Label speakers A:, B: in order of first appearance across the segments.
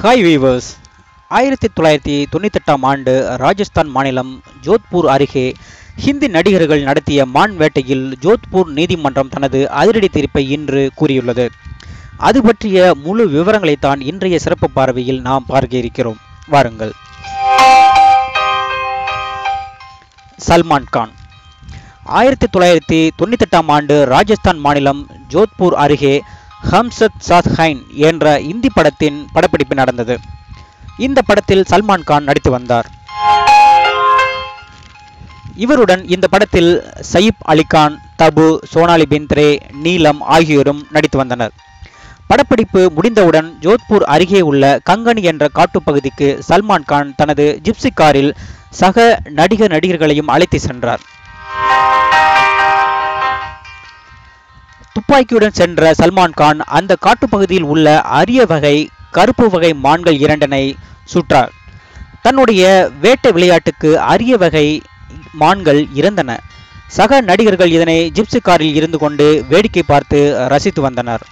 A: hi viewers ஆயிரத்தி தொள்ளாயிரத்தி தொண்ணூத்தெட்டாம் ஆண்டு ராஜஸ்தான் மாநிலம் ஜோத்பூர் அருகே ஹிந்தி நடிகர்கள் நடத்திய மான் வேட்டையில் ஜோத்பூர் நீதிமன்றம் தனது அதிரடி தீர்ப்பை இன்று கூறியுள்ளது அது பற்றிய முழு விவரங்களைத்தான் இன்றைய சிறப்பு பார்வையில் நாம் பார்க்க இருக்கிறோம் வாருங்கள் சல்மான் கான் ஆயிரத்தி தொள்ளாயிரத்தி தொண்ணூத்தெட்டாம் ஆண்டு ராஜஸ்தான் மாநிலம் ஜோத்பூர் அருகே ஹம்சத் சாத் ஹைன் என்ற இந்தி படத்தின் படப்பிடிப்பு நடந்தது இந்த படத்தில் சல்மான் கான் நடித்து வந்தார் இவருடன் இந்த படத்தில் சயீப் அலிகான் தபு சோனாலி பிந்த்ரே நீலம் ஆகியோரும் நடித்து வந்தனர் படப்பிடிப்பு முடிந்தவுடன் ஜோத்பூர் அருகே உள்ள கங்கனி என்ற காட்டுப்பகுதிக்கு சல்மான் கான் தனது ஜிப்சி காரில் சக நடிகர் நடிகர்களையும் அழைத்து சென்றார் துப்பாக்கியுடன் சென்ற சல்மான் கான் அந்த காட்டுப்பகுதியில் உள்ள அரிய வகை கருப்பு வகை மான்கள் இரண்டனை சுற்றார் தன்னுடைய வேட்டை விளையாட்டுக்கு அரிய வகை மான்கள் இறந்தன சக நடிகர்கள் இதனை ஜிப்சி காரில் இருந்து கொண்டு வேடிக்கை பார்த்து ரசித்து வந்தனர்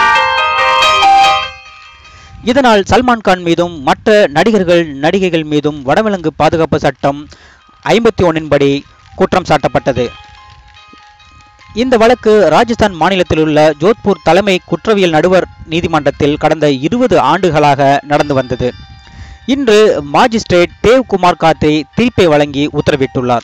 A: இதனால் சல்மான் கான் மீதும் மற்ற நடிகர்கள் நடிகைகள் மீதும் வனவிலங்கு பாதுகாப்பு சட்டம் ஐம்பத்தி ஒன்னின் படி குற்றம் சாட்டப்பட்டது இந்த வழக்கு ராஜஸ்தான் மாநிலத்தில் உள்ள ஜோத்பூர் தலைமை குற்றவியல் நடுவர் நீதிமன்றத்தில் கடந்த இருபது ஆண்டுகளாக நடந்து வந்தது இன்று மாஜிஸ்ட்ரேட் தேவ் குமார் காத்ரி தீர்ப்பை வழங்கி உத்தரவிட்டுள்ளார்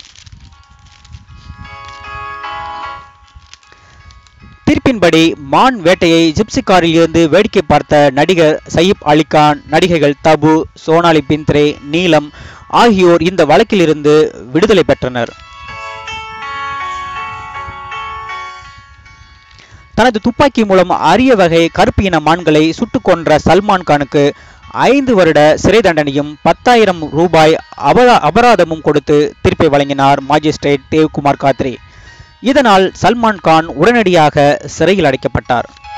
A: தீர்ப்பின்படி மான் வேட்டையை ஜிப்சி காரில் இருந்து வேடிக்கை பார்த்த நடிகர் சயீப் அலிகான் நடிகைகள் தபு சோனாலி பிந்த்ரே நீலம் ஆகியோர் இந்த வழக்கிலிருந்து விடுதலை பெற்றனர் தனது துப்பாக்கி மூலம் அரிய வகை கருப்பு இன மான்களை சுட்டுக் கொன்ற சல்மான் கானுக்கு ஐந்து வருட சிறை தண்டனையும் பத்தாயிரம் ரூபாய் அபரா அபராதமும் கொடுத்து தீர்ப்பை வழங்கினார் மாஜிஸ்ட்ரேட் தேவ்குமார் காத்ரி இதனால் சல்மான் கான் உடனடியாக சிறையில் அடைக்கப்பட்டார்